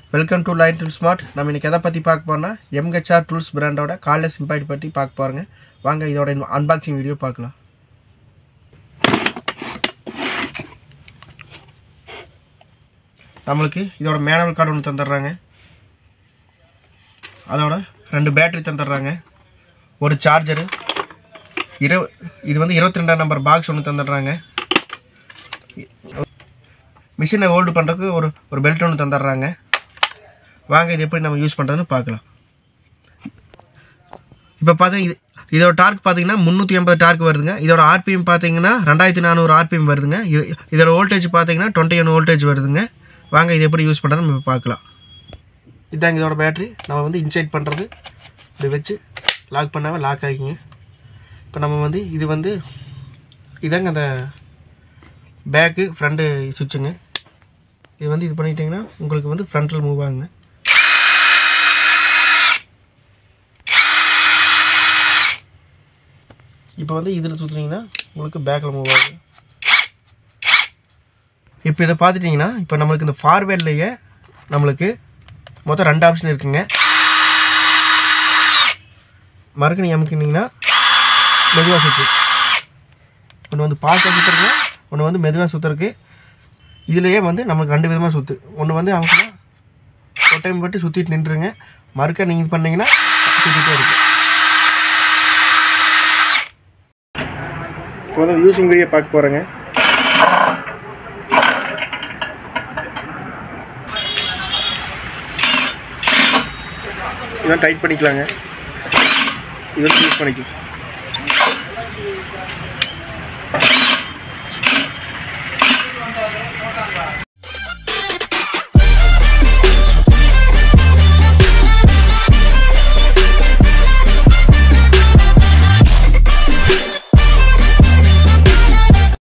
welcome to line tool smart நம்ம இன்றைக்கி எதை பற்றி பார்க்க போறோம்னா எம்ஹெச்ஆர் டூல்ஸ் பிராண்டோட கார்லெஸ் இம்பாக்ட் பற்றி பார்க்க போகிறோங்க வாங்க இதோட அன்பாக்சிங் வீடியோ பார்க்கலாம் நம்மளுக்கு இதோட மேனுவல் கார்டு ஒன்று தந்துடுறாங்க அதோட ரெண்டு பேட்டரி தந்துடுறாங்க ஒரு சார்ஜரு இரு இது வந்து இருபத்தி ரெண்டாம் நம்பர் பாக்ஸ் ஒன்று தந்துடுறாங்க மிஷினை ஹோல்டு பண்ணுறதுக்கு ஒரு ஒரு பெல்ட் ஒன்று தந்துடுறாங்க வாங்க இது எப்படி நம்ம யூஸ் பண்ணுறதுன்னு பார்க்கலாம் இப்போ பார்த்தா இது இதோட டார்க் பார்த்தீங்கன்னா முந்நூற்றி எண்பது டார்க் வருதுங்க இதோட ஆர்பிஎம் பார்த்தீங்கன்னா ரெண்டாயிரத்தி நானூறு ஆர்பிஎம் வருதுங்க இது இதோட வோல்டேஜ் பார்த்தீங்கன்னா டுவெண்ட்டி ஒன் வோல்டேஜ் வருதுங்க வாங்க இது எப்படி யூஸ் பண்ணுறதுன்னு நம்ம பார்க்கலாம் இதாங்க இதோட பேட்ரி நம்ம வந்து இன்சைட் பண்ணுறது இப்படி வச்சு லாக் பண்ணாமல் லாக் ஆகிங்க இப்போ நம்ம வந்து இது வந்து இதாங்க அந்த பேக்கு ஃப்ரண்ட்டு சுவிட்சுங்க இது வந்து இது பண்ணிட்டீங்கன்னா உங்களுக்கு வந்து ஃப்ரண்ட்டில் மூவ் ஆகுங்க இப்போ வந்து இதில் சுற்றுனீங்கன்னா உங்களுக்கு பேக்கில் மூவ் ஆகுது இப்போ இதை பார்த்துட்டிங்கன்னா இப்போ நம்மளுக்கு இந்த ஃபார்வேர்ட்லேயே நம்மளுக்கு மொத்தம் ரெண்டு ஆப்ஷன் இருக்குங்க மறுக்கணி அமுக்கினீங்கன்னா மெதுவாக சுற்று ஒன்று வந்து பாஸ்ட்டாக சுற்றுறதுங்க ஒன்று வந்து மெதுவாக சுற்றுறதுக்கு இதுலேயே வந்து நம்மளுக்கு ரெண்டு விதமாக சுற்று ஒன்று வந்து அவங்க ஒரு டைம் பட்டு சுற்றிட்டு நின்றுருங்க மறுக்க நீங்கள் பண்ணீங்கன்னா சுற்றிட்டே இருக்கு இப்போ வந்து யூஸிங் வீடியோ பார்க்க போகிறேங்க இதெல்லாம் டைட் பண்ணிக்கலாங்க இதெல்லாம் யூஸ் பண்ணிக்கலாம்